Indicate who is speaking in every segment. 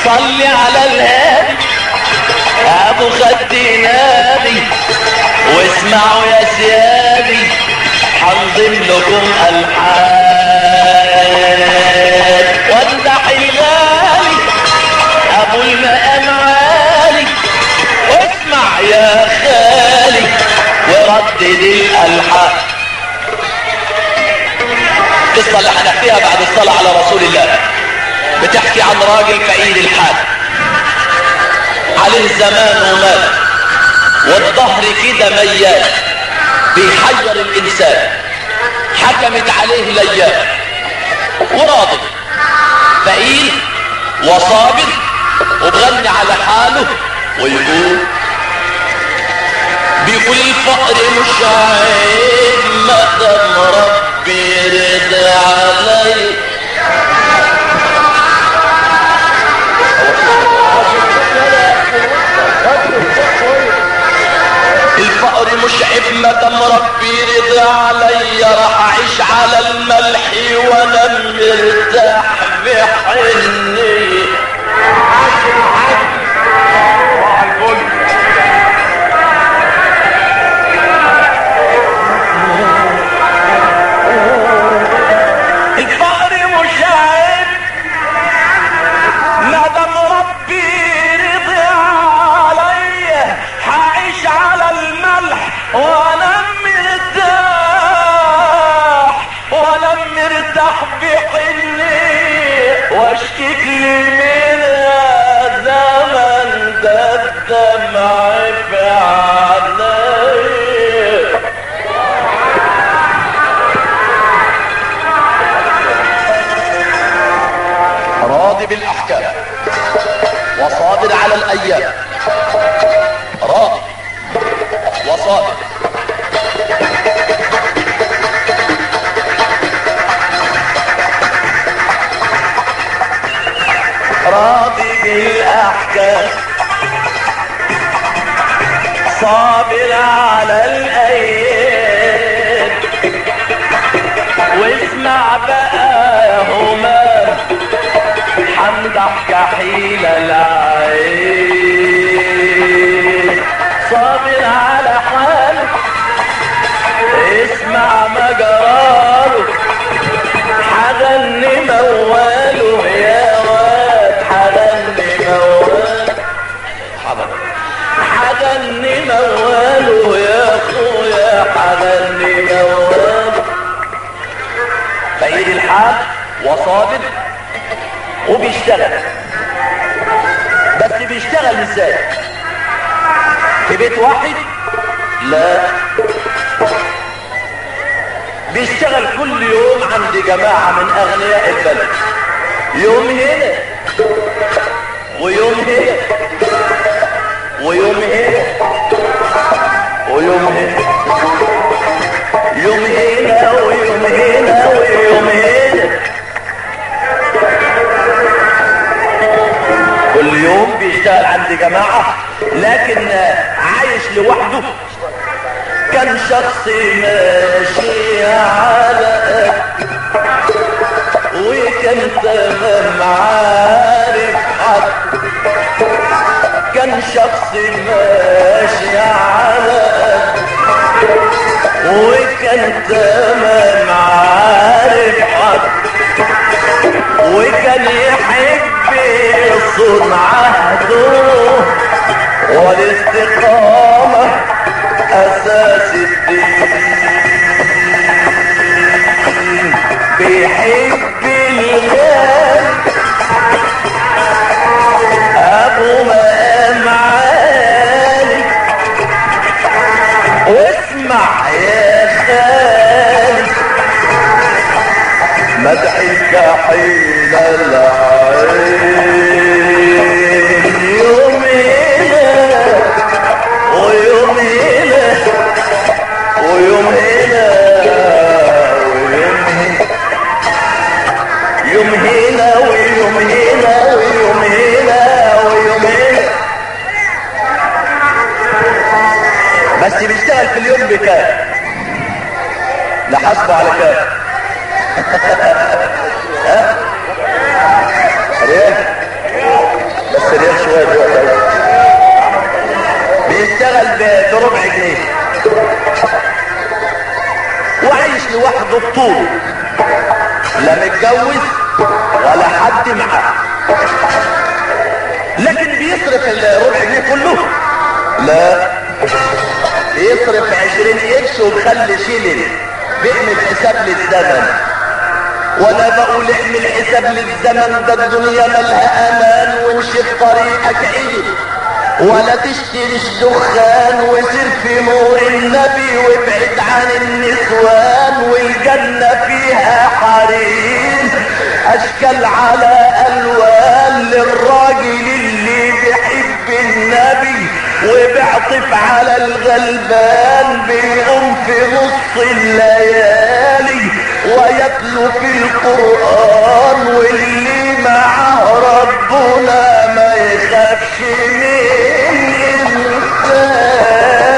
Speaker 1: صلي على الهادي ابو خدي نادي واسمعوا يا سيادي حنظم لكم الحان وامدح الغالي ابو المقام عالي واسمع يا خالي وردد الالحان القصه اللي هنحكيها بعد الصلاه على رسول الله بتحكي عن راجل فقير الحال عليه زمان ومال والظهر كده ميال بيحير الانسان حكمت عليه الايام وراضي فقير وصابر وبغني على حاله ويقول بيقول الفقر مش عيب ما دام ربي رضى علي الفقر مش عيب ما دام ربي رضى علي راح اعيش على الملح وانا مرتاح بحني الفقر مش عيب ما دام ربي رضي عليا هعيش على الملح وانا مرتاح وانا مرتاح بحني واشتكي لي من زمن ده الدمع في عيني راضي بالاحكام وصابر على الايام راضي وصابر راضي بالاحكام صابر على الايام واسمع بقى يا همام حمدح كحيل العين صابر على حاله اسمع ما جراله حغني مواله يا واد حغني مواله حغني مواله يا اخويا حغني مواله فقير الحال وصابر وبيشتغل بس بيشتغل ازاي في بيت واحد لا بيشتغل كل يوم عند جماعة من اغنياء البلد يوم هنا ويوم هنا ويوم هنا ويوم هنا يوم هنا ويوم هنا ويوم هنا كل يوم بيشتغل عند جماعة لكن عايش لوحده كان شخص ماشي على وكان تمام عارف حد كان شخص ماشي على وكان تمام عارف حد وكان يحب يصون عهده والاستقامة أساس الدين بيحب الغال أبو مقام عالي واسمع يا خالي مدح الكحيل العين يوم هنا ويوم هنا ويوم هنا ويوم هنا يوم هنا ويوم هنا ويوم هنا ويوم هنا بس بيشتغل في اليوم بكام لحسبه على كام ها؟ ريال بس ريال شويه دلوقتي بيشتغل ب- بربع جنيه وعايش لوحده بطول لا متجوز ولا حد معاه لكن بيصرف الربع جنيه كله لا يصرف عشرين قرش ومخلي شيلن بيعمل حساب للزمن وانا بقول اعمل حساب للزمن ده الدنيا مالها امان وامشي في طريقك عيد ولا تشتريش دخان وسير في نور النبي وابعد عن النسوان والجنة فيها حريم اشكال على الوان للراجل اللي بيحب النبي وبيعطف على الغلبان بيقوم في نص الليالي ويتلو في القرآن واللي معاه ربنا ما يخافش من إنسان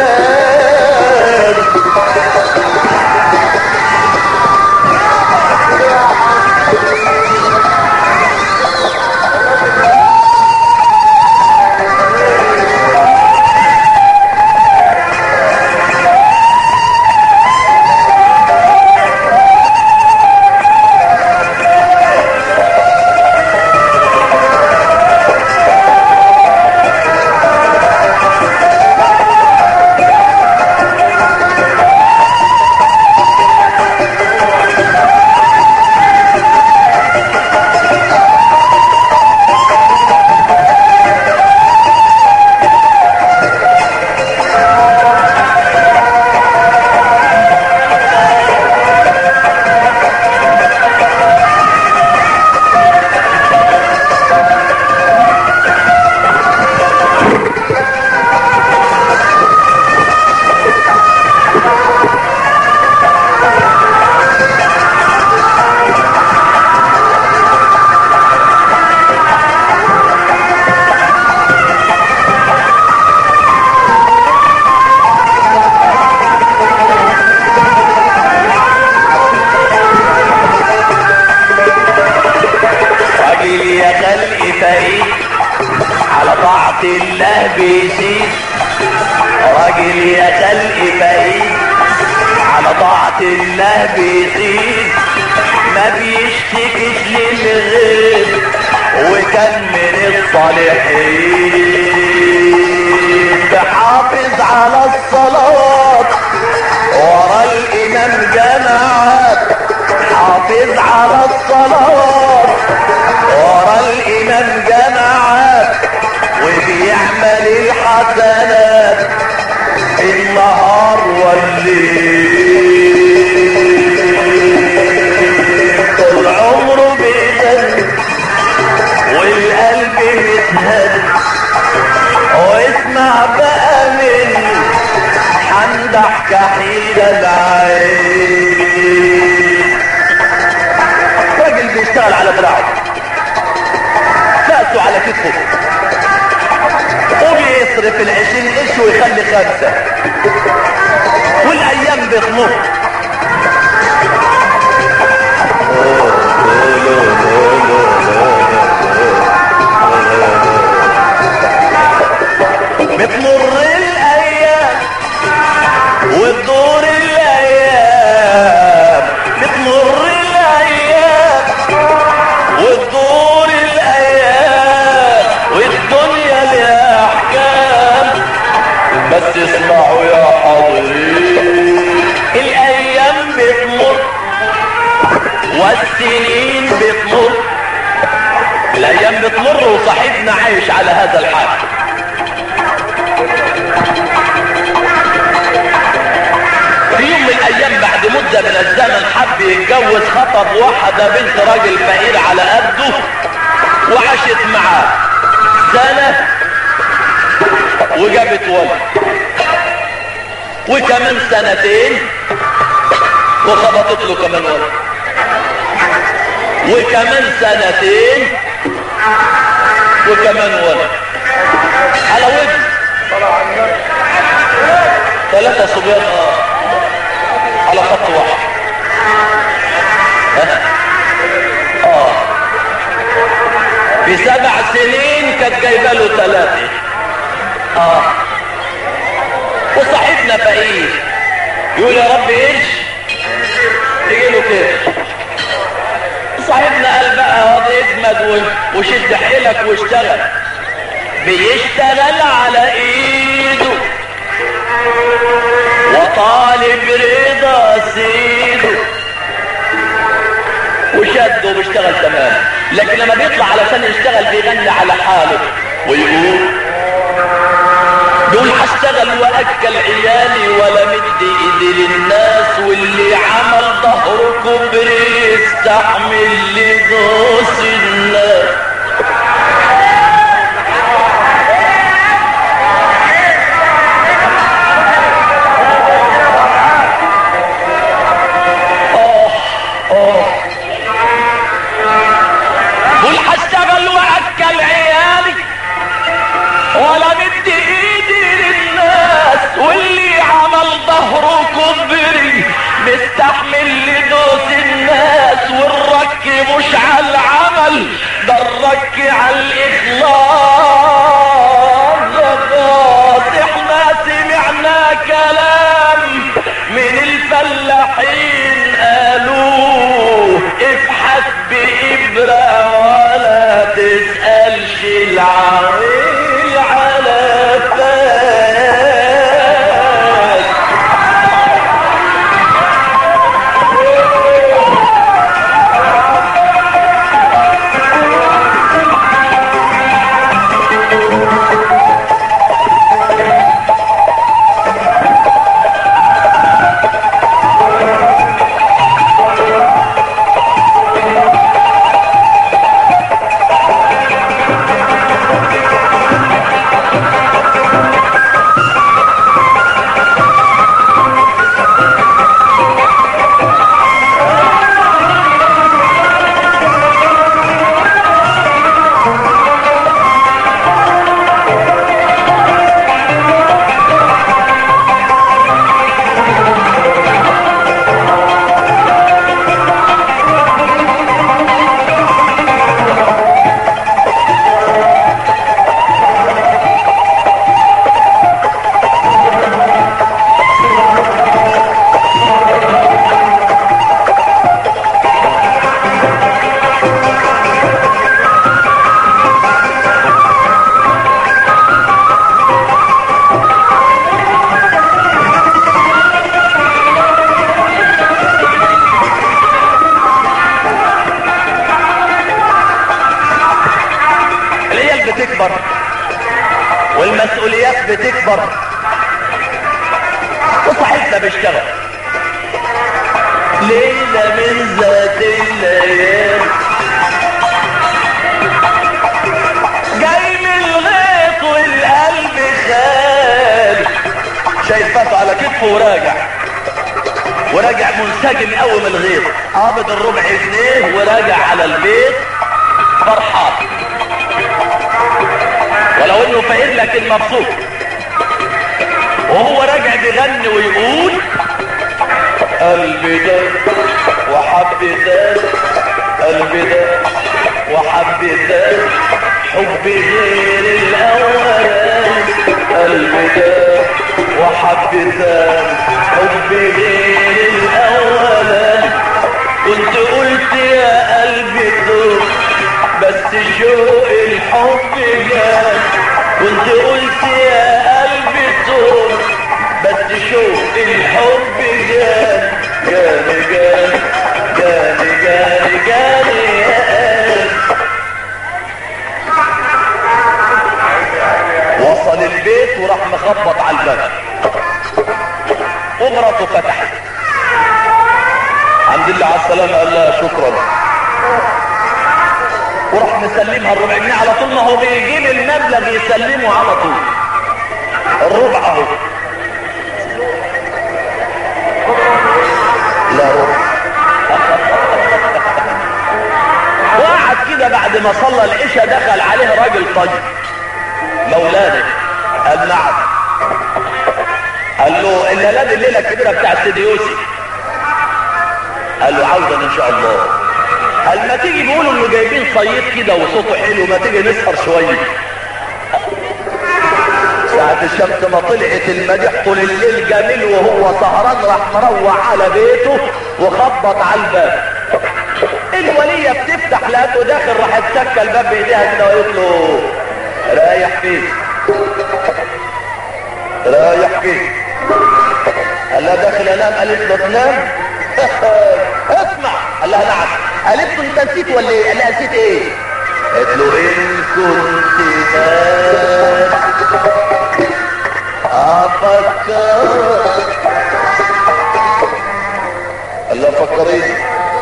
Speaker 1: راجل يا خلق فقير على طاعة الله بيزيد راجل يا خلق فقير على طاعة الله بيزيد ما بيشتكيش للغير وكان من الصالحين بحافظ على الصلوات ورا الإمام جماعات حافظ على الصلوات ورا الإمام جماعات وبيعمل الحسنات النهار والليل طول عمره بيغني والقلب متهد واسمع بقى مني حمدح كحيل العين راجل بيشتغل على دراعه فأسه على كتفه وبيصرف العشرين قرش ويخلي خمسة والأيام بتمر بتمر الأيام وتدور الأيام بتمر الأيام وتدور الأيام والدنيا لها أحكام بس اسمعوا يا حاضرين الأيام بتمر والسنين بتمر الأيام بتمر وصاحبنا عايش على هذا الحال في يوم من الايام بعد مدة من الزمن حب يتجوز خطب واحدة بنت راجل فقير على قده وعاشت معاه سنة وجابت ولد وكمان سنتين وخبطت له كمان ولد وكمان سنتين وكمان ولد على وجه ثلاثة صبيان اه على خط واحد ها؟ اه في سبع سنين كانت جايبه له ثلاثه اه وصاحبنا فقير يقول يا رب ايش تجي له كده صاحبنا قال بقى هذا اجمد وشد حيلك واشتغل بيشتغل على ايده وطالب رضا سيده وشد وبيشتغل تمام لكن لما بيطلع علشان يشتغل بيغني على حاله ويقول دول هشتغل واكل عيالي ولا مد ايدي للناس واللي عمل ظهره كبري يستحمل لدوس الناس أوه، أوه. دول هشتغل واكل عيالي ولا مد ايدي للناس واللي عمل ظهره كبري مستحمل لدوس الناس والرك مش على العمل ده الرك على الاخلاص خلاص احنا سمعنا كلام من الفلاحين قالوه افحت بإبرة ولا تسألش العويل على فاك العيال بتكبر والمسؤوليات بتكبر وصاحبنا بيشتغل ليلة من ذات الليل جاي من الغيط والقلب خالي شايفاته على كتفه وراجع وراجع منسجم قوي من الغيط قابض الربع جنيه وراجع على البيت فرحان ولو انه فقير لكن مبسوط وهو راجع بيغني ويقول قلبي ده وحبي ده قلبي ده وحبي ده حبي غير الاولاني قلبي ده وحبي ده حبي غير الاولاني كنت قلت يا قلبي دوب بس شوق الحب جان كنت قلت يا قلبي توب بس شوق الحب جان جاني جاني جاني جاني جاني يا قلبي وصل البيت وراح مخبط على الباب ومراته فتحت الحمد لله على السلامة قال لها شكرا وراح مسلمها الربع جنيه على طول ما هو بيجيب المبلغ يسلمه على طول الربع اهو لا ربع وقعد كده بعد ما صلى العشاء دخل عليه راجل طيب مولانا قال نعم قال له الليلة الليلة الكبيرة بتاعت سيدي يوسف قال له عودا ان شاء الله قال ما تيجي بيقولوا انه جايبين صيد كده وصوته حلو ما تيجي نسهر شويه ساعة الشمس ما طلعت المديح طول الليل جميل وهو سهران راح مروح على بيته وخبط على الباب الولية بتفتح لقيته داخل راح تسكى الباب بايديها كده وقالت له رايح فين رايح فين قال لها داخل انام قالت له تنام اسمع قال لها نعم قالت له انت نسيت ولا ايه قال لها نسيت ايه قالت له ان كنت نام افكر قال لها فكريني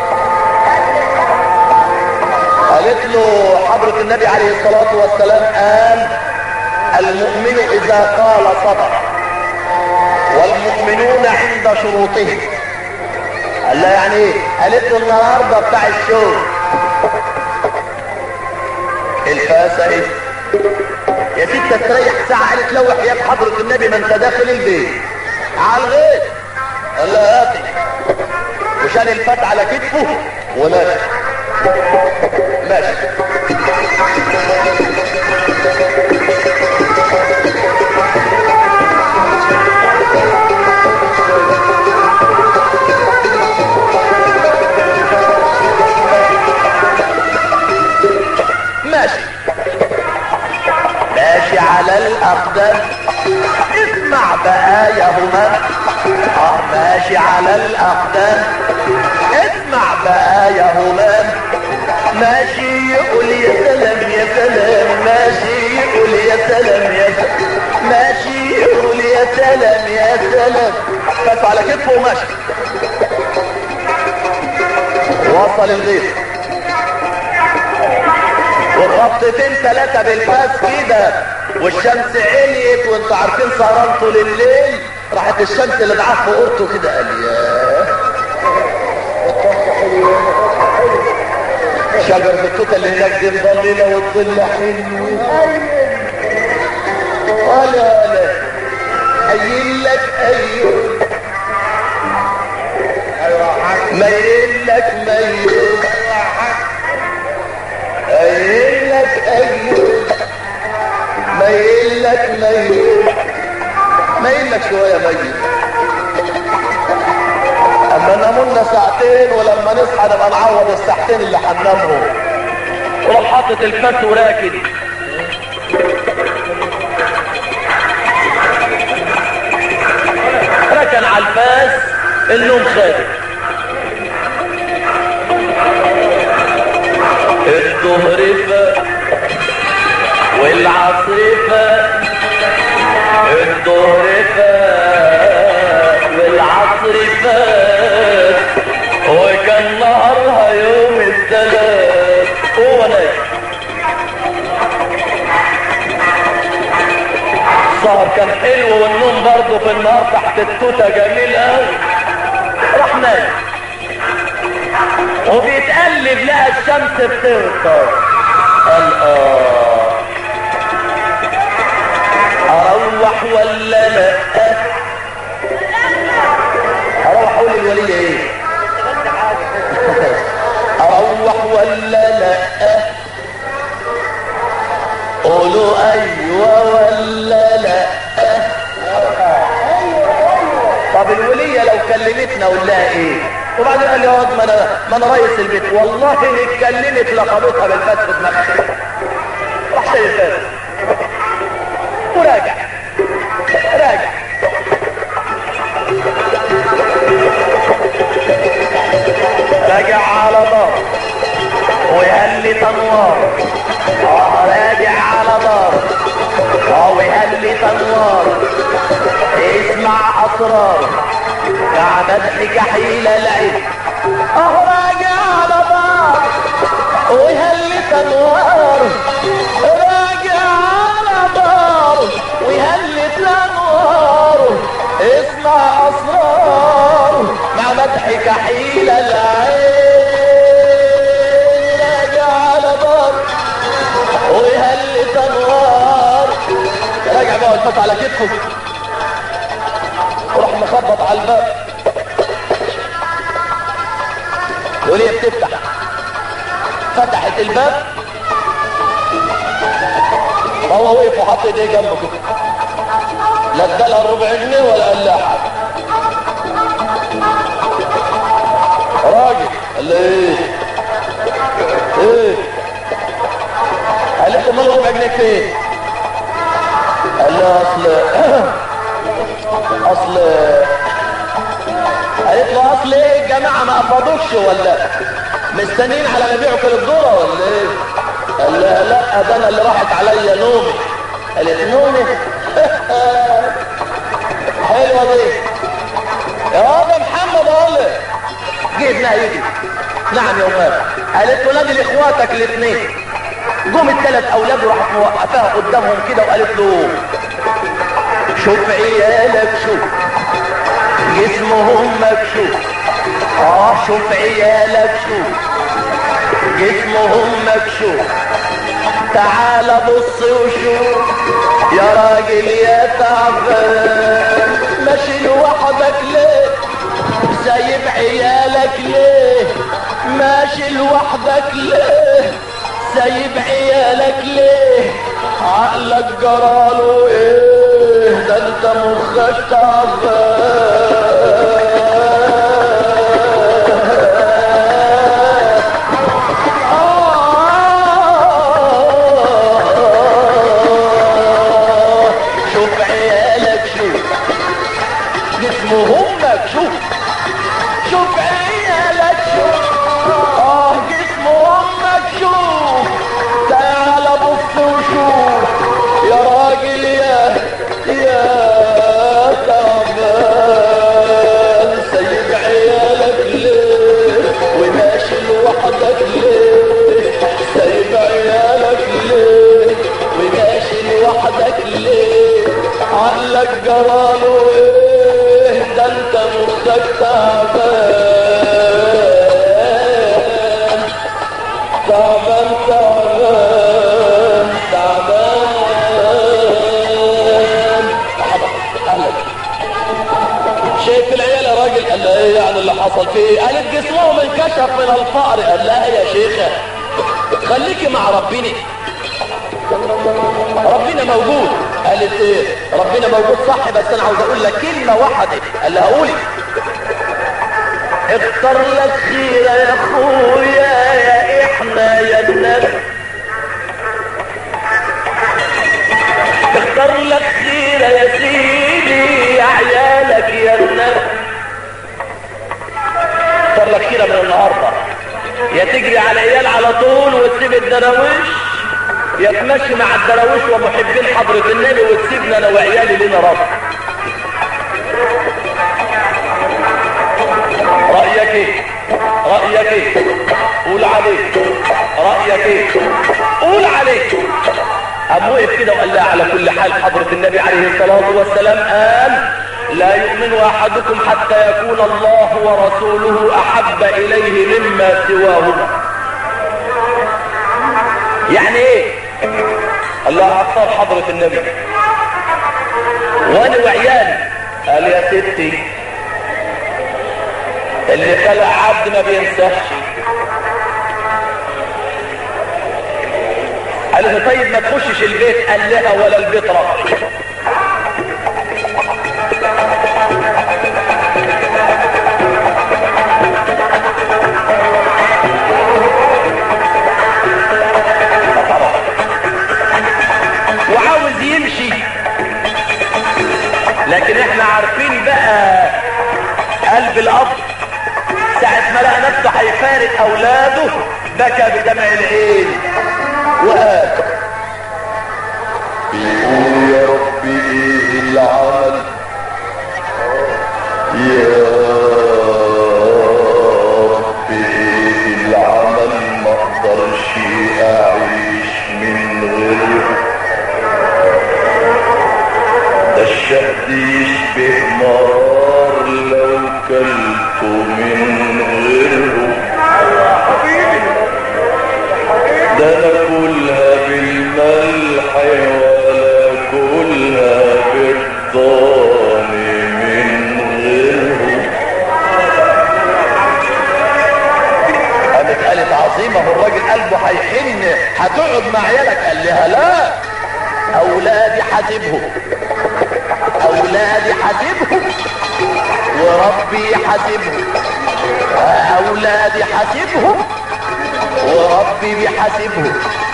Speaker 1: قالت له حضرة النبي عليه الصلاة والسلام قال المؤمن اذا قال صدق والمؤمنون عند شروطهم قال لها يعني ايه قالت له النهارده بتاع الشغل الفاسة ايه يا ستة تريح ساعة قالت لو حياة حضرة النبي ما انت داخل البيت على الغيط قال لها هاتي وشال الفات على كتفه وماشي ماشي ماشي ماشي على الاقدام اسمع بقى يا همام اه ماشي على الاقدام اسمع بقى يا همام ماشي يقول يا سلام يا سلام ماشي يقول يا سلام يا سلام ماشي يقول يا سلام يا سلام كف على كتفه وماشي وصل الغيط وخبطتين ثلاثة بالفاس كده والشمس عليت وانتوا عارفين سهران طول الليل راحت الشمس اللي معاه في قرطه كده قال ياه شجرة التوتة اللي هناك دي مضللة والظل حلو ولا لا قايل لك ايوه ميل لك ميل قايل لك ايوه ميل لك ميل ميل لك شوية ميل اما نامونا ساعتين ولما نصحى نبقى نعوض الساعتين اللي هننامهم وراح حاطط الفاس وراكد ركن على الفاس النوم خارج الظهر فات والعصر فات الظهر فات والعصر فات وكان نهارها يوم الثلاث هو نايم السهر كان حلو والنوم برضه في النهار تحت التوته جميل قوي راح نايم وبيتقلب لقى الشمس بتغطر قال اه اروح ولا لا اروح اقول للولية ايه اروح ولا لا قولوا ايوه ولا لا طب الولية لو كلمتنا اقول لها ايه وبعدين قال لي يا واد ما انا ما انا رئيس البيت والله ان اتكلمت لقبتها بالفتح في دماغها راح شايل الفاتح وراجع راجع راجع على دار ويهلي تنوار اه راجع على دار اه ويهلي تنوار اسمع اسرار يا مدح كحيل العين اه راجع على دار ويهلي تنوار راجع على دار ويهلي تنوار اسمع اسرار مع مدح كحيل العين راجع على دار ويهلي تنوار راجع بقى والفت على كتفه وراح مخبط على الباب وليه بتفتح الباب هو وقف وحط ايديه جنبه كده لا ادالها ربع جنيه ولا قال لها حاجه راجل قال لي ايه ايه قالت له مال ربع جنيه فين قال لها اصل اصل قالت له اصل ايه الجماعه ما قبضوكش ولا مستنيين على مبيعه كل الدوره ولا ايه قال لها لا ده انا اللي راحت عليا نومي قالت نومي حلوه دي يا بابا محمد اقول لك جيت يجي نعم يا امام قالت له نادي لاخواتك الاثنين جم الثلاث اولاد وراحت موقفاها قدامهم كده وقالت له شوف عيالك شوف جسمهم مكشوف اه شوف عيالك شوف جسمهم مكشوف تعال بص وشوف يا راجل يا تعبان ماشي لوحدك ليه سايب عيالك ليه ماشي لوحدك ليه سايب عيالك ليه عقلك جراله ايه ده انت مخك تعبان شوف عيالك شوف جسمهم مكشوف شوف عيالك شوف اه جسمهم مكشوف تعال بص وشوف يا راجل يا يا تعبان سيب عيالك ليه وماشي لوحدك ليه سيب عيالك ليه وماشي لوحدك ليه عقلك جراله ايه ده انت مخك تعبان تعبان تعبان تعبان اهلا شايف العيال يا راجل قال لها ايه يعني اللي حصل فيه ايه قالت جسمهم انكشف من الفقر قال لها يا شيخه خليكي مع ربنا ربنا موجود قالت ايه ربنا موجود صح بس انا عاوز اقول لك كلمه واحده قال لها قولي اختار لك خيرة يا اخويا يا احنا يا النبي اختار لك خيرة يا سيدي يا عيالك يا النبي اختار لك خيرة من النهارده يا تجري على عيال على طول وتسيب الدراويش يا تمشي مع الدراويش ومحبين حضرة النبي وتسيبنا انا وعيالي لنا رب رأيك ايه رأيك ايه قول عليك رأيك ايه قول عليك قام وقف كده وقال لها على كل حال حضرة النبي عليه الصلاة والسلام قال لا يؤمن احدكم حتى يكون الله ورسوله احب اليه مما سواهما يعني ايه الله اختار حضرة النبي وانا وعيالي قال يا ستي اللي خلق عبد ما بينساش قال له طيب ما تخشش البيت قال لها ولا البيت رب وعاوز يمشي لكن احنا عارفين بقى قلب الاب ساعة ما لقى نفسه هيفارق اولاده بكى بدمع العين وقال
Speaker 2: بيقول يا ربي ايه العمل يا ربي ايه العمل ما اقدرش اعيش من غيره ده الشهد يشبه نار لو كلته من غيره ده انا كلها بالملح ولا كلها بالضان من غيره
Speaker 1: قامت قالت عظيمة هو الراجل قلبه هيحن حاسبهم اولادي حاسبهم وربي حاسبهم اولادي حاسبهم وربي بيحاسبهم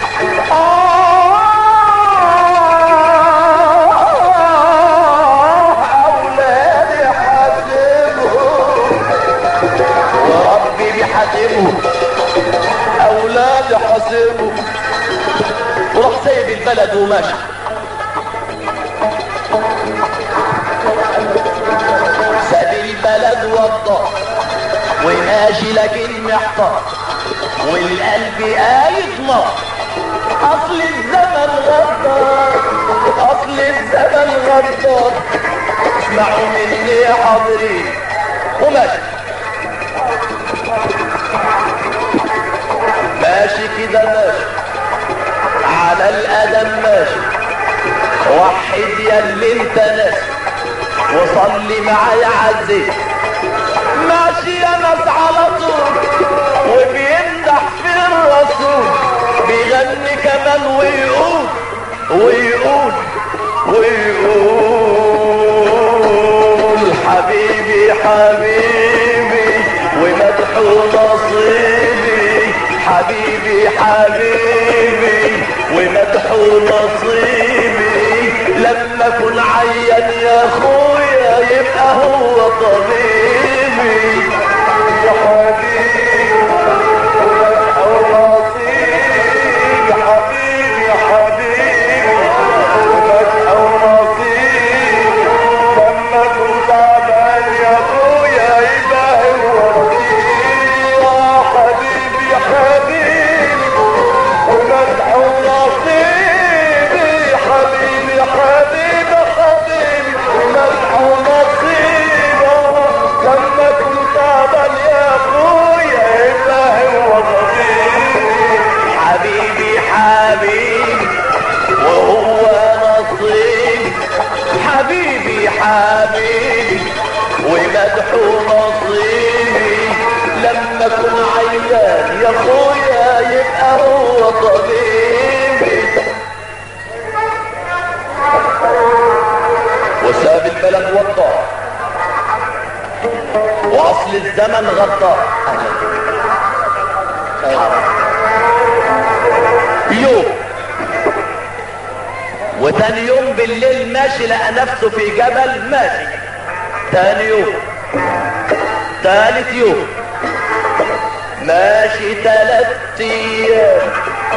Speaker 1: اولادي حاسبهم وربي بيحاسبهم اولادي حاسبهم وراح سايب البلد وماشي ساب البلد والضار وماشي لكن محتار والقلب قايد نار اصل الزمن غدار اصل الزمن غدار اسمعوا مني يا حاضرين وماشي ماشي كده ماشي على القدم ماشي وحد يا اللي انت ناسي وصلي معايا عزيز ماشي يا ناس على طول وبيمدح في الرسول بيغني كمان ويقول ويقول ويقول حبيبي حبيبي ومدحو نصيبي حبيبي حبيبي ومدحو نصيبي لما اكون عيان يا اخويا يبقى هو طبيبي يا حبيبي ومدحو نصيبي حبيبي حبيبي ومدحو نصيبي لما اكون تعبان يا اخويا يبقى هو طبيبي يا حبيبي حبيبي ومدحو نصيبي حبيبي حبيبي حبيبي ومدحو نصيبي لما كنت تعبان يا اخويا يبقى هو طبيبي حبيبي حبيبي وهو نصيبي حبيبي حبيبي ومدحو نصيبي لما اكون عيان يا اخويا يبقى هو طبيبي وساب البلد والدار واصل الزمن غدار يوم وتاني يوم بالليل ماشي لقى نفسه في جبل ماشي تاني يوم تالت يوم ماشي تلات ايام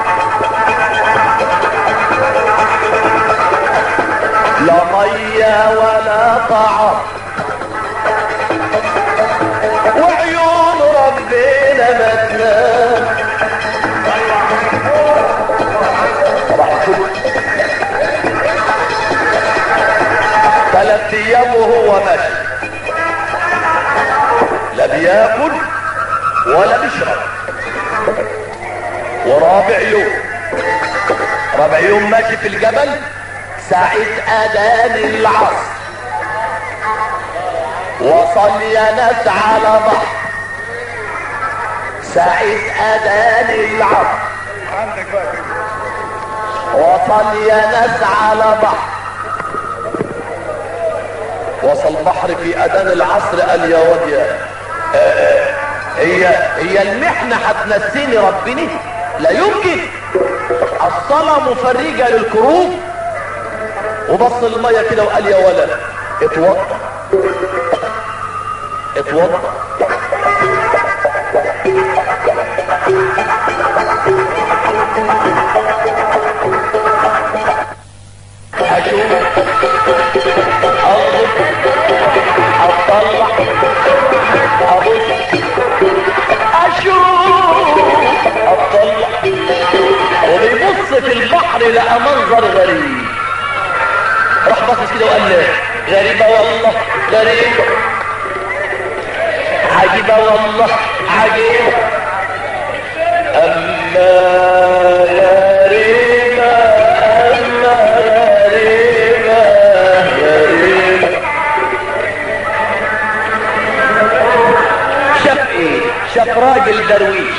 Speaker 1: لا ميه ولا طعام وعيون ربنا ما تنام راح شوف ثلاث ايام وهو ماشي لا بياكل ولا بيشرب ورابع يوم رابع يوم ماشي في الجبل ساعة اذان العصر وصل يا ناس على بحر ساعة اذان العصر وصل يا ناس على بحر وصل بحر في اذان العصر قال يا واد يا آه، هي هي المحنة هتنسيني ربنا لا يمكن الصلاة مفرجة للكروب وبص المية كده وقال يا ولد اتوضى اتوضى اشوف اضرب اطلع ابص اشوف اطلع وبيبص في البحر لقى منظر غريب راح باصص كده وقال لي غريبه والله غريبه عجيبه والله عجيبه اما غريبه اما غريبه غريبه شاف ايه شاف راجل درويش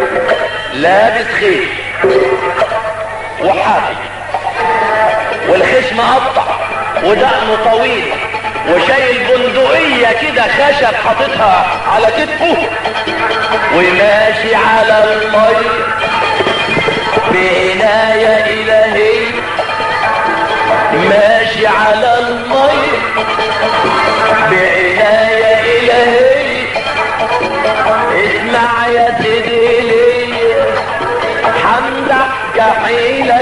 Speaker 1: لابس خيل وحافي والخيل خيش مقطع ودقنه طويل وشايل بندقية كده خشب حاططها على كتفه وماشي على المي بعناية إلهية ماشي على المي بعناية إلهية اسمع يا سيدي ليا حمدك كحيل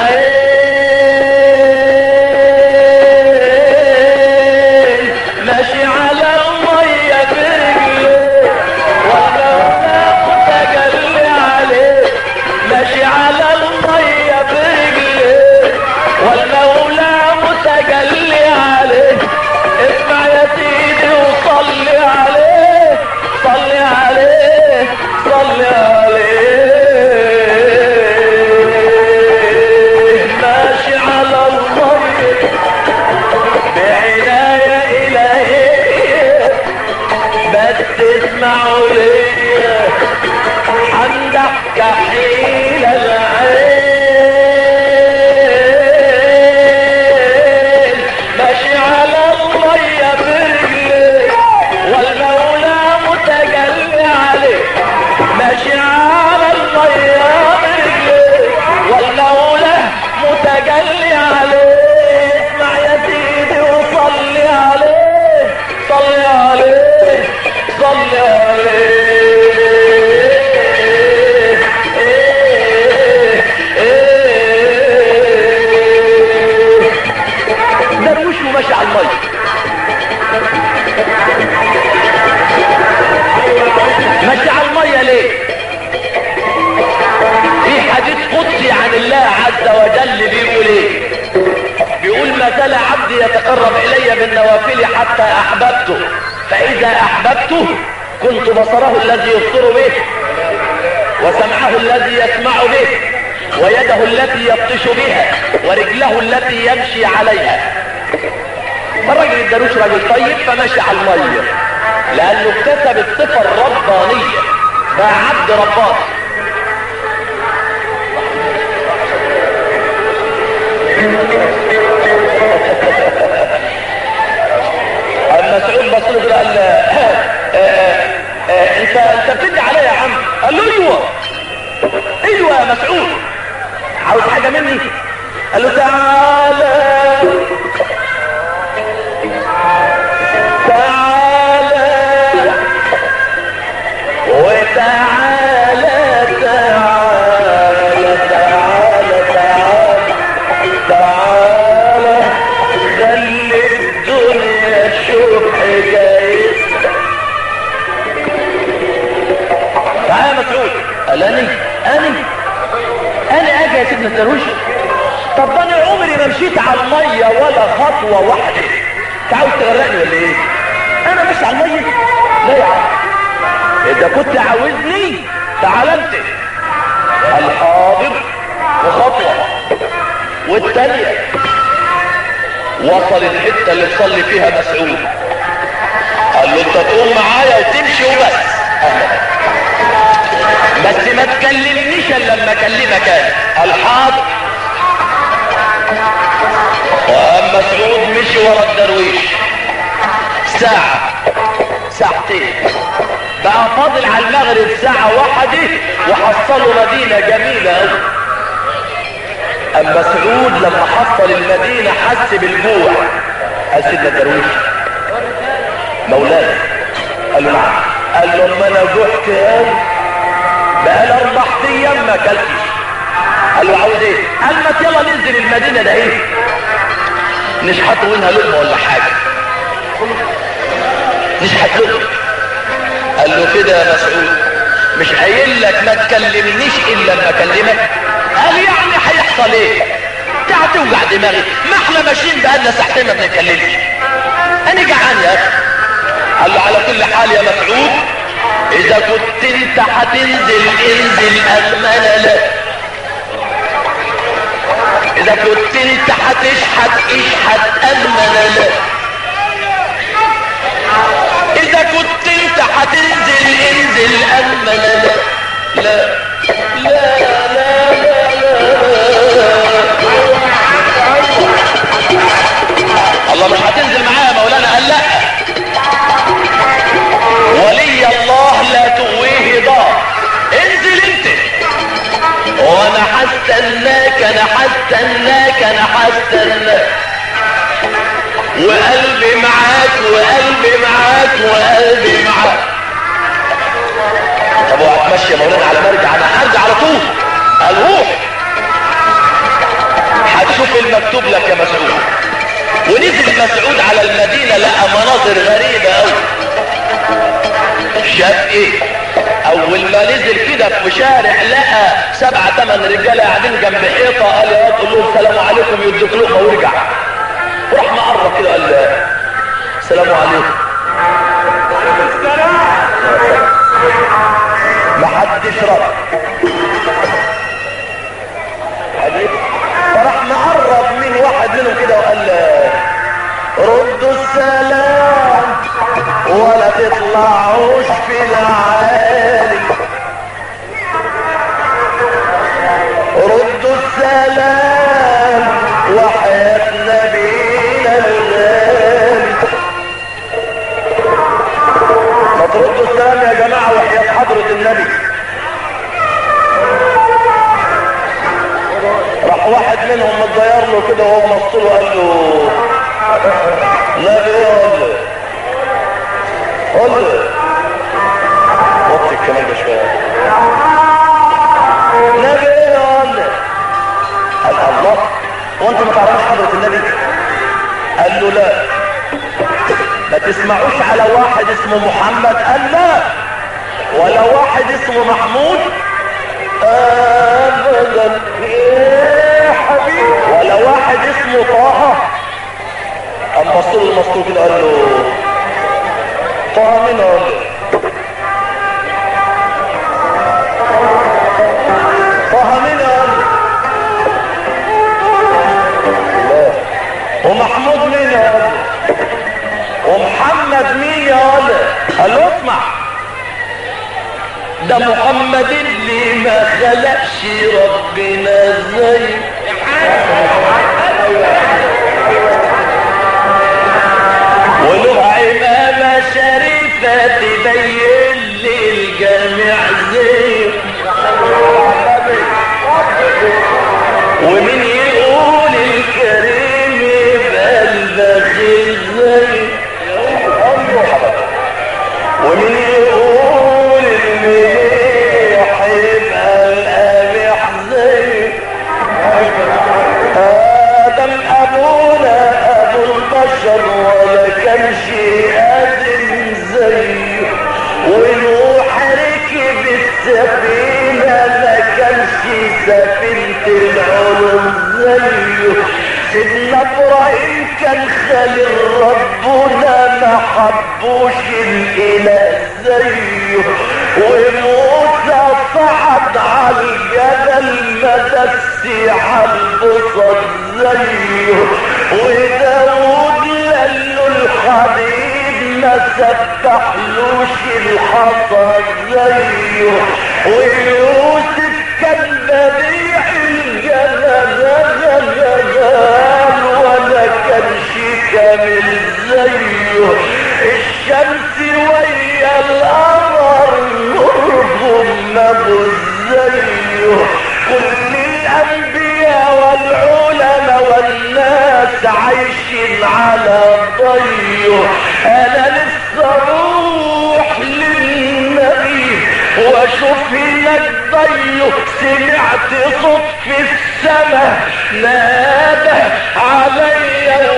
Speaker 1: العين ماشي على المية برجلي والمولى متجلي عليه ماشي على المية برجلي والمولى متجلي عليه اسمع يا سيدي وصلي عليه صلي عليه صلي عليه ماشي على المية بعناية إلهية بس اسمعوا ليا حمدك كحيل العين ماشي على المية برجلي والمولى متجلي عليه ماشي على المية برجلي والمولى متجلي عليه اسمع يا سيدي وصلي عليه صلي عليه صلي عليه دروش وماشي على المية ماشي على المية ليه في حديث قدسي عن الله عز وجل بيقول ايه بيقول ما زال عبدي يتقرب الي بالنوافل حتى احببته فاذا احببته كنت بصره الذي يبصر به وسمعه الذي يسمع به ويده التي يبطش بها ورجله التي يمشي عليها فالراجل الدروش راجل طيب فمشي على الميه لانه اكتسب الصفه الربانيه بقى عبد رباني اما سعود بص له قال آه، آه، آه، انت انت بتدي عليا يا عم قال له ايوه ايوه يا مسعود عاوز حاجه مني قال له تعالى تعالى وتعالى تعالى تعالى تعالى تعالى خلي الدنيا تشوف حكايتنا تعالى يا مسعود قال اني اني انا اجي يا سيدنا الدرويش طب ده انا عمري ما مشيت على الميه ولا خطوه واحده انت عاوز تغرقني ولا ايه انا ماشي على الميه لا يا عم اذا كنت عاوزني تعال انت الحاضر وخطوه والتانيه وصل الحته اللي تصلي فيها مسعود قال له انت تقوم معايا وتمشي وبس بس ما تكلمنيش الا لما اكلمك انا الحاضر وقام مسعود مشي ورا الدرويش ساعة ساعتين بقى فاضل على المغرب ساعة واحدة وحصلوا مدينة جميلة قوي اما مسعود لما حصل المدينة حس بالجوع قال سيدنا الدرويش مولانا قال له نعم قال له اما انا جعت قوي بقى اربع ايام ما اكلتش قال له عاوز ايه قال ما يلا ننزل المدينه ده ايه نشحت منها لقمه ولا حاجه نشحت لقمه قال له كده يا مسعود مش قايل لك ما تكلمنيش الا لما اكلمك قال يعني هيحصل ايه انت هتوجع دماغي ما احنا ماشيين بقالنا ساعتين ما بنتكلمش انا جعان يا اخي قال له على كل حال يا مسعود اذا كنت انت هتنزل انزل امن لك اذا كنت انت هتشحت اشحت امن لك اذا كنت انت هتنزل انزل امن لك لا لا لا لا لا هستناك انا هستناك وقلبي معاك وقلبي معاك وقلبي معاك طب وهتمشي يا مولانا على مرجع انا هرجع على طول قال روح هتشوف المكتوب لك يا مسعود ونزل مسعود على المدينة لقى مناظر غريبة قوي شاف ايه اول ما نزل كده في شارع لقى سبعة ثمان رجالة قاعدين جنب حيطة قال يا قول لهم السلام عليكم يدوك لقمة وارجع وراح مقرب كده قال السلام عليكم محدش رد فراح مقرب من واحد منهم كده وقال ردوا السلام ولا تطلعوش في العالي ردوا السلام وحياة نبينا الغالي ما تردوا السلام يا جماعة وحياة حضرة النبي راح واحد منهم متغير له كده وهو مبص له قال له نبي قول له قول له وطي الكلام ده شويه نبي قول له قال الله هو انت ما تعرفش حضرة النبي قال له لا ما تسمعوش على واحد اسمه محمد قال لا ولا واحد اسمه محمود ابدا يا حبيبي ولا واحد اسمه طه اما بصوا المسطول كده قال له طه مين قال له طه مين قال له لا ومحمود مين قال له ومحمد مين قال له قال له اسمع ده محمد اللي ما خلقش ربنا زي وله عمامة شريفة تبين للجميع زي ومن يقول الكريم يبقى البخيل زي ومن يقول المليح يبقى القبيح زي آدم أبونا أبو البشر ولا كان شيء آدم زيه ونوح ركب السفينة ما كانش سفينة العلوم زيه سيدنا ابراهيم كان خليل ربنا ما حبوش الاله زيه وموسى صعد على الجبل ما دس على البصر زيه وداود لله الحبيب ما سبحلوش الحصى زيه ويوسف كان بديع الجمال ولا كانش كامل زيه الشمس ويا القمر نورهم نبو زيه كل الانبياء والعلماء والناس عايشين على ضيه انا لسه اروح للنبي واشوف لك ضيه سمعت صوت في السماء نادى عليا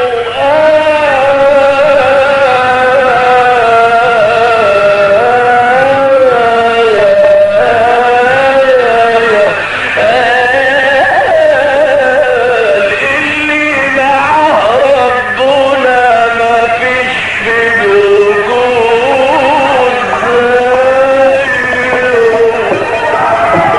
Speaker 1: اللي معاه ربنا ما فيش في الوجود زيه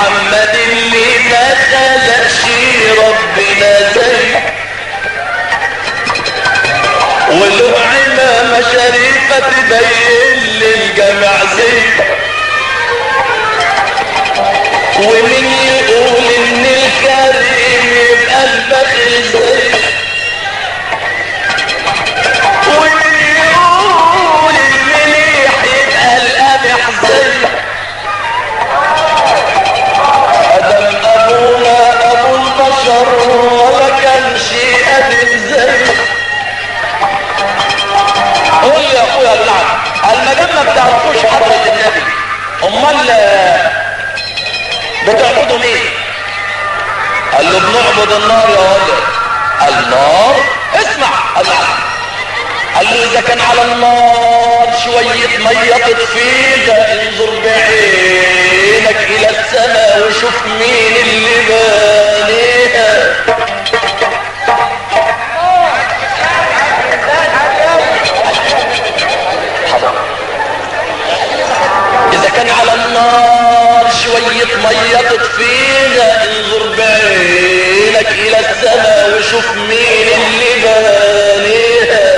Speaker 2: محمد اللي ما خلقش ربنا زيه وله عمامة شريفة تبين للجمع زيه ومن يقول ان الكريم يبقى البخيل زيه ومن يقول المليح يبقى القمح زيه ادم ابونا ابو البشر ولا كان شيء ادم زيه قول لي يا اخويا بالعكس المدام ما بتعرفوش حضرة النبي امال بتعبدوا مين قال له بنعبد النار يا ولد النار اسمع قال له قال له اذا كان على النار شوية مية تطفيها انظر بعينك الى السماء وشوف مين اللي بانيها حضر اذا كان على النار شوية مية تطفيها انظر بعينك الى السماء وشوف مين اللي بانيها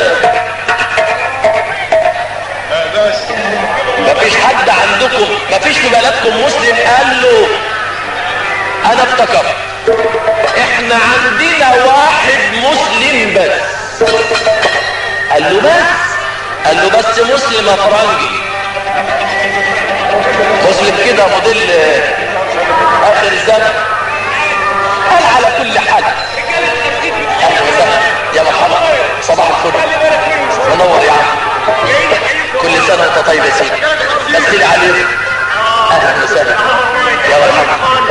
Speaker 2: مفيش حد عندكم مفيش في بلدكم مسلم قال له انا افتكرت احنا عندنا واحد مسلم بس قال له بس قال له بس مسلم يا فرنجي مسلم كده موديل اخر الزمن قال على كل حال اخر الزمن يا مرحبا صباح الفل منور يا عم كل سنة وانت طيب يا سيدي بس لي عليك اهلا وسهلا يا مرحبا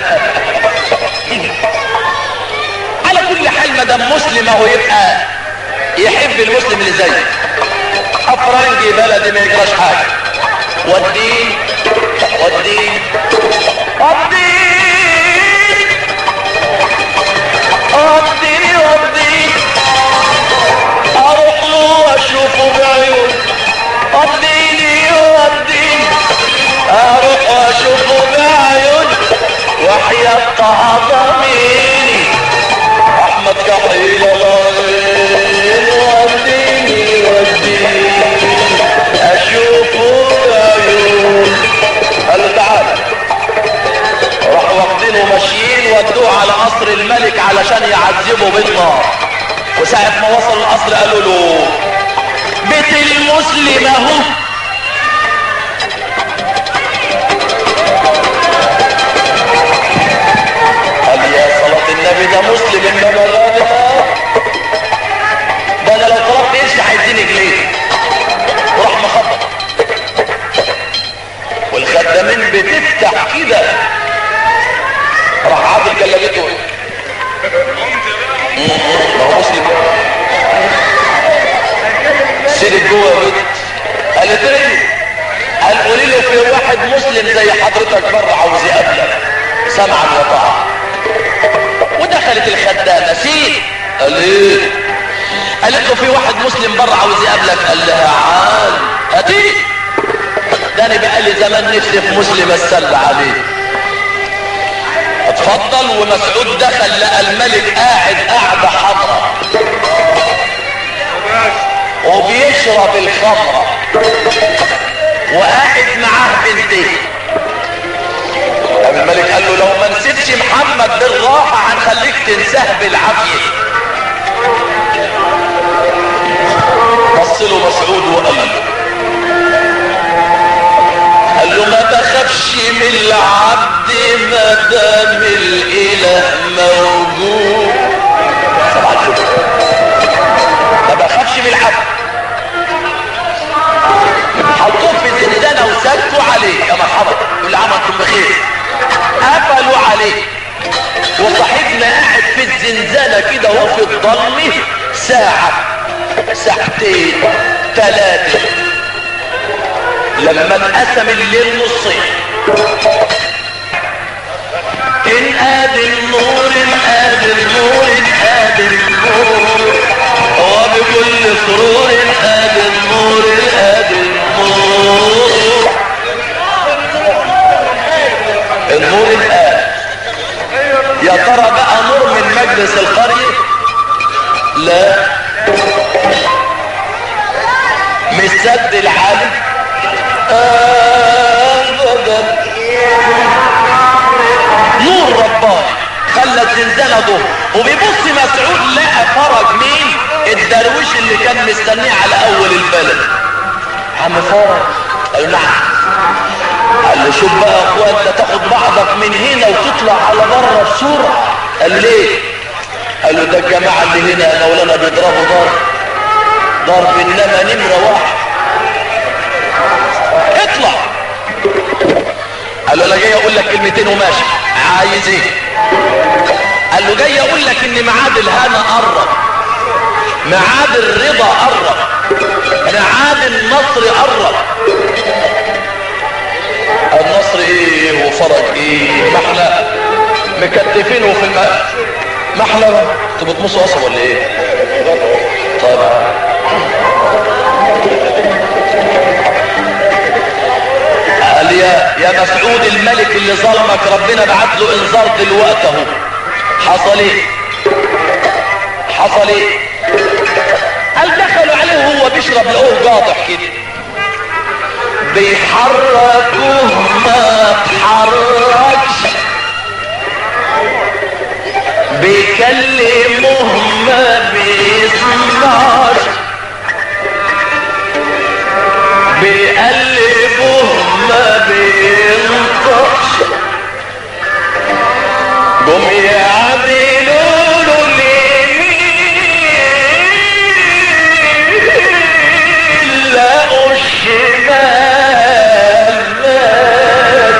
Speaker 2: على كل حال ما دام مسلم اهو يبقى يحب المسلم اللي زيه افرنجي بلدي ما يجراش حاجه والدين والدين والدين والدين والدين اروح له واشوفه بعيون وديني وديني اروح واشوفه بعيون وحياة طه ضميني احمد كحيل العين وديني وديني اشوفه بعيون قال له تعالى راحوا واخدينه ماشيين ودوه على قصر الملك علشان يعذبه بالنار وساعة ما وصل القصر قالوا له بيت المسلم اهو قال يا صلاة النبي ده مسلم انما غالب ده انا لو طلبت قرش هيديني جنيه وراح مخبط والخدامين بتفتح كده راح عادل جلبته ما هو مسلم سيرت جوه يا بنت قالت لي قال قولي له في واحد مسلم زي حضرتك بره عاوز يقابلك سمعا وطاعة ودخلت الخدامة سير قال ايه قالت له في واحد مسلم بره عاوز يقابلك قال لها عال هاتي ده انا بقى لي زمان نفسي في مسلم اتسلى عليه اتفضل ومسعود دخل لقى الملك قاعد قاعدة حمراء وبيشرب الخمرة وقاعد معاه بنتين الملك قال له لو ما نسيتش محمد بالراحة هنخليك تنساه بالعافية بص له مسعود وقال له قال له ما تخافش من العبد ما دام الاله موجود صباح الفل ما بخافش من العبد حطوه في زنزانة وسكتوا عليه يا مرحبا كل عام وانتم بخير قفلوا عليه وصاحبنا قاعد في الزنزانة كده وفي الظلم ساعة ساعتين ثلاثة لما انقسم الليل نصين ان قادر النور ان قادر النور ان قادر النور وبكل سرور قادر النور قادر النور النور يا ترى بقى نور من مجلس القرية لا مش سد العالي ابدا نور رباني خلى الزنزانه ظهر وبيبص مسعود لقى فرج مين الدرويش اللي كان مستنيه على اول البلد عم فرج قال له نعم قال له شوف بقى يا اخوان انت تاخد بعضك من هنا وتطلع على بره بسرعه قال ليه قال له ده الجماعه اللي هنا يا مولانا بيضربوا ضرب ضرب انما نمره واحد اطلع قال له انا جاي اقول لك كلمتين وماشي عايز ايه قال له جاي اقول لك ان ميعاد الهنا قرب ميعاد الرضا قرب ميعاد النصر قرب النصر ايه وفرج ايه ما احنا مكتفينه في الماء ما احنا انتوا بتمصوا قصب ولا ايه طيب قال يا يا مسعود الملك اللي ظلمك ربنا بعت له انذار دلوقتي اهو حصل ايه حصل ايه قال دخلوا عليه وهو بيشرب لقوه قاطع كده بيحركوه ما تحركش بيكلموه ما بيسمعش بيقلبوه ما بينطقش قوم يعدلوا له اليمين لقوا الشمال مات.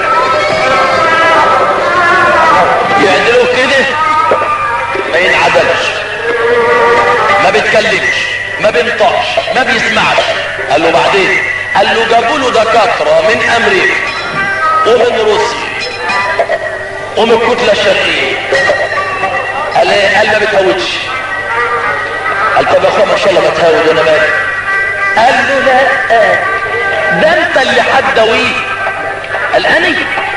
Speaker 2: يعدلوا كده ما ينعدلش ما بيتكلمش ما بينطقش ما بيسمعش قال له بعدين قال له جابوا له دكاتره من امريكا ومن روسيا ومن الكتله الشرقيه قال ايه قال ما بتهودش قال طب يا اخويا ما شاء الله بتهود وانا مالي قال له لا ده انت اللي حدويه قال اني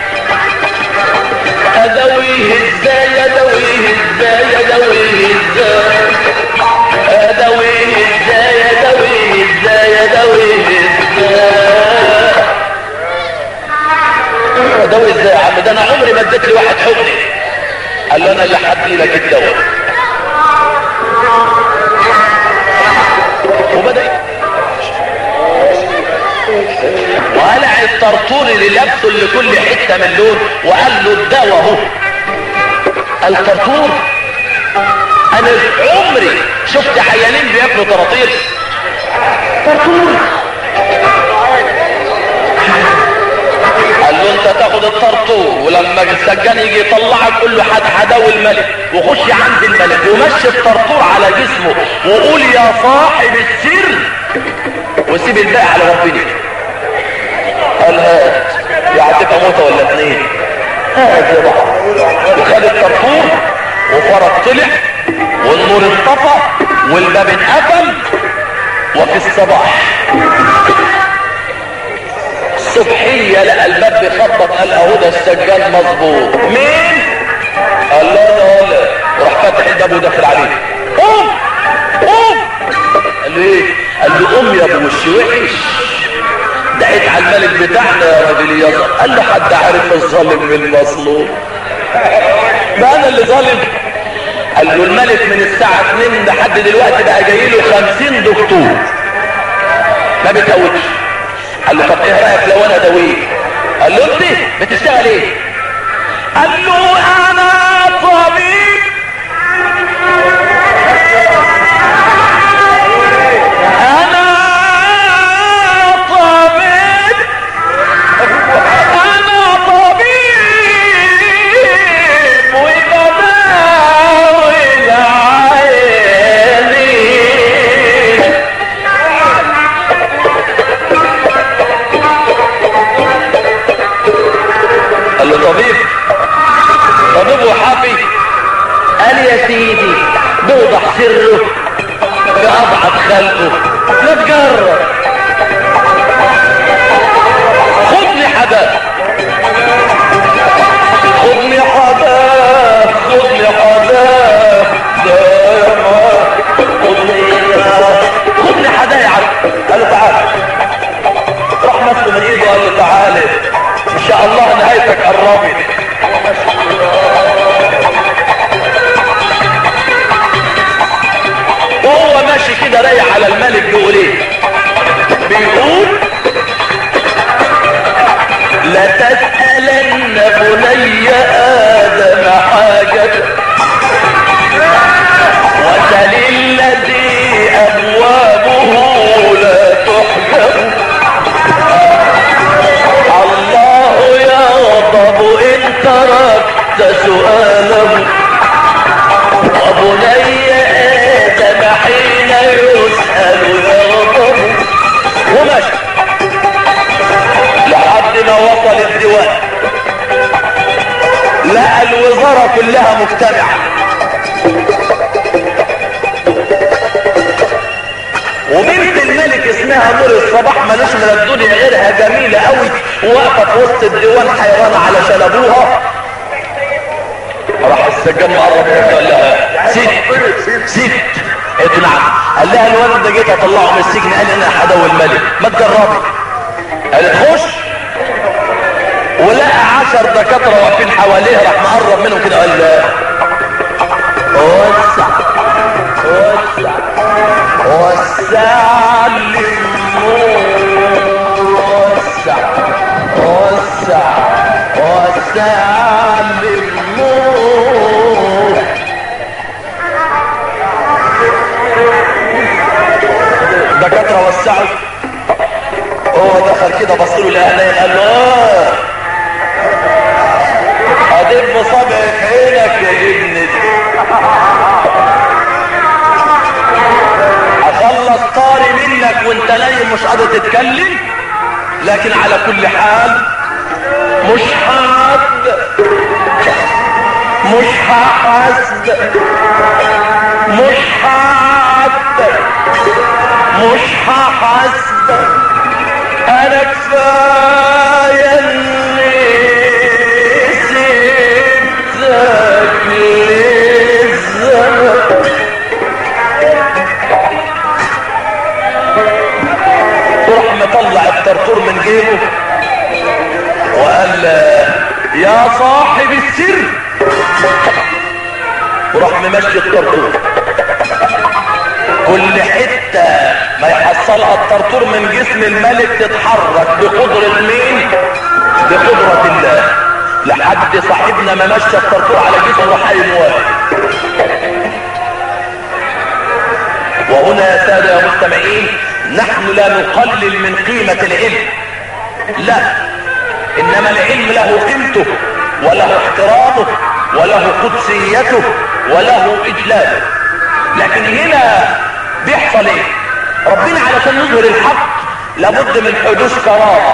Speaker 2: ادويه ازاي ادويه ازاي ادويه ازاي ادويه ازاي ادويه ازاي ادويه ازاي ادويه ازاي يا عم ده انا عمري ما اديت لي واحد حقني قال له انا اللي حدي لك الدواء وبدا وقلع الطرطور اللي لابسه لكل حته من دول وقال له الدواء اهو الطرطور انا عمري شفت عيانين بياكلوا طراطير طرطور قال له انت تاخد الطرطور ولما السجان يجي يطلعك قول له حد حداوي الملك وخش عند الملك ومشي الطرطور على جسمه وقول يا صاحب السر وسيب الباقي على ربنا قال هات يعني تبقى موتة ولا اتنين هات يا بعض وخد الطرطور وفرج طلع والنور انطفى والباب انقفل وفي الصباح الصبحية لقى الباب بيخبط قال اهو ده السجاد مظبوط مين؟ قال له انا ولا وراح فاتح الباب وداخل عليه قوم قوم قال له ايه؟ قال له قوم يا ابو وش وحش دعيت على الملك بتاعنا يا راجل يا قال له حد عارف الظالم من المظلوم ده انا اللي ظالم قال له الملك من الساعة 2 لحد دلوقتي بقى جاي له 50 دكتور ما بيتوتش قال له طب ايه رايك لو انا دويه قال له انت بتشتغل ايه قال له انا طبيب انا طبيب انا طبيب وبداوي العينين قال له طبيب طبيب وحافي قال يا سيدي بوضح سره بأضعف خلقه لا تجرب خدني حداه خدني حداه دقيقتك قربت وهو ماشي كده رايح على الملك بيقول ايه بيقول لتسألن بني آدم حاجة وسل الذي أبوابه لا تحجب الله يغضب إن تركت سؤاله وبني آدم حين يسأل يغضب ومشي لحد ما وصل الديوان لقى الوزارة كلها مجتمعة وبنت الملك اسمها نور الصباح ملوش من الدنيا غيرها جميلة قوي واقفة في وسط الديوان حيرانة علشان ابوها راح السجان مقرب منها قال لها ست ست قالت له نعم قال لها الولد ده جيت اطلعه من السجن قال لي انا هدوي الملك ما تجربي قالت خش ولقى عشر دكاترة واقفين حواليه راح مقرب منهم كده قال له وسع وسع وسع للنور وسع وسع وسع للنور دكاترة وسعوا هو دخل كده بص له الاهلين قال له اه ادب صبع في عينك يا ابن اخلص طاري منك وانت نايم مش قادر تتكلم لكن على كل حال مش حد مش هحسد مش حد مش هحسد انا كفايه اني سبتك للزمن تروح مطلع الطرطور من جيبه وقال يا صاحب السر وراح ممشي الطرطور كل حتة ما يحصلها الطرطور من جسم الملك تتحرك بقدرة مين بقدرة الله لحد صاحبنا ما مشى الطرطور على جسمه راح واقف وهنا يا سادة يا مستمعين نحن لا نقلل من قيمة العلم لا انما العلم له قيمته وله احترامه وله قدسيته وله اجلاله لكن هنا بيحصل ايه ربنا علشان يظهر الحق لابد من حدوث كرامة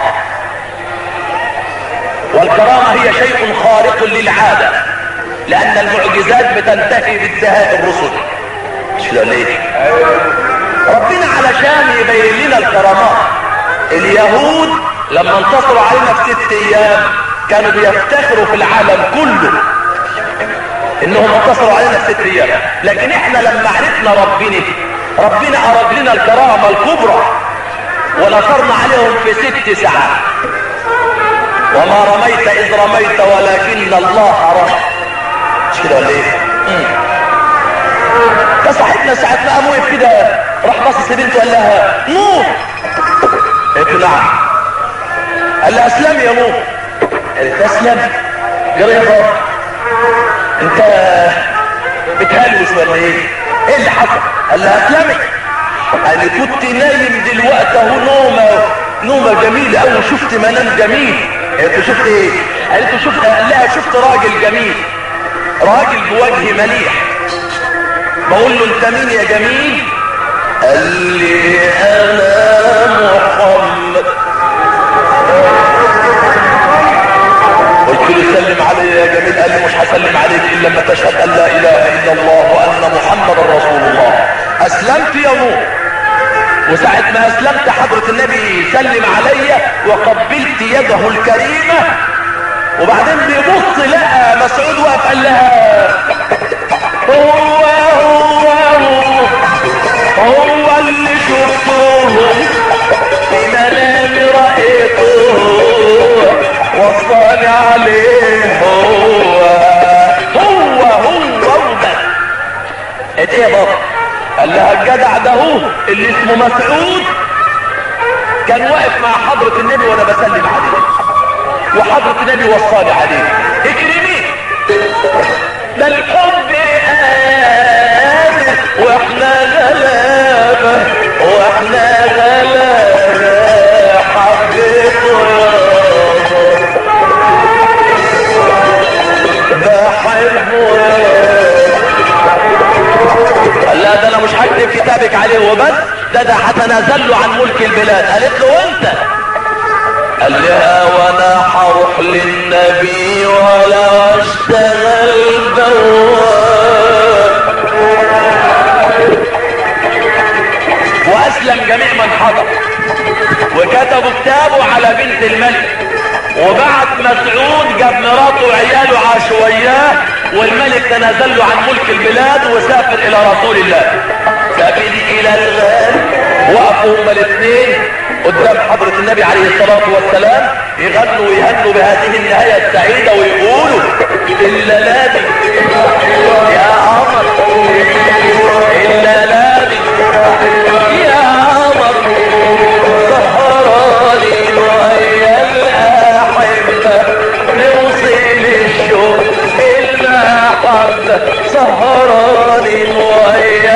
Speaker 2: والكرامة هي شيء خارق للعادة لان المعجزات بتنتهي بانتهاء الرسل مش كده ليه ربنا علشان يبين لنا الكرامات اليهود لما انتصروا علينا في ست ايام كانوا بيفتخروا في العالم كله انهم انتصروا علينا في ست ايام لكن احنا لما عرفنا ربنا ربنا اراد لنا الكرامة الكبرى ونصرنا عليهم في ست ساعات وما رميت اذ رميت ولكن الله رمى مش كده ولا ايه ده صاحبنا ساعة ما قام وقف كده راح باصص لبنته قال لها نور قالت له نعم قال لها اسلم يا نور قالت اسلم قال يا بابا انت بتهلوس ولا ايه ايه اللي حصل قال لها اسلمي قال لي كنت نايم دلوقتي اهو نومه نومه جميله قوي شفت منام جميل قالت له شفت ايه قالت له شفت قال لها شفت راجل جميل راجل بوجه مليح بقول له انت مين يا جميل قال لي انا محمد قلت له سلم علي يا جميل قال لي مش هسلم عليك الا لما تشهد ان لا اله الا الله وان محمد رسول الله اسلمت يا نور وساعة ما اسلمت حضرة النبي سلم علي وقبلت يده الكريمة وبعدين بيبص لقى مسعود واقف قال لها هو هو هو هو اللي شفته في منامي رأيته وصاني عليه
Speaker 1: قال لها الجدع ده هو اللي اسمه مسعود كان واقف مع حضرة النبي وانا بسلم عليه وحضرة النبي وصاني عليه اكرميه ده الحب آمن واحنا غلابة واحنا غلابة حبيته بحبه قال لا ده انا مش هكتب كتابك عليه وبس ده ده هتنازل له عن ملك البلاد قالت له وانت قال لها وانا هروح للنبي ولا اشتغل بواب واسلم جميع من حضر وكتبوا كتابه على بنت الملك وبعت مسعود جاب مراته وعياله عاشوا وياه والملك تنازل له عن ملك البلاد وسافر الى رسول الله سافر الى الغال وقفوا هما الاثنين قدام حضرة النبي عليه الصلاة والسلام يغنوا ويهنوا بهذه النهاية السعيدة ويقولوا إلا لابي يا قمر إلا لابي يا قمر سهراني ويا الأحبة نوصل الشوق المحبة سهراني ويا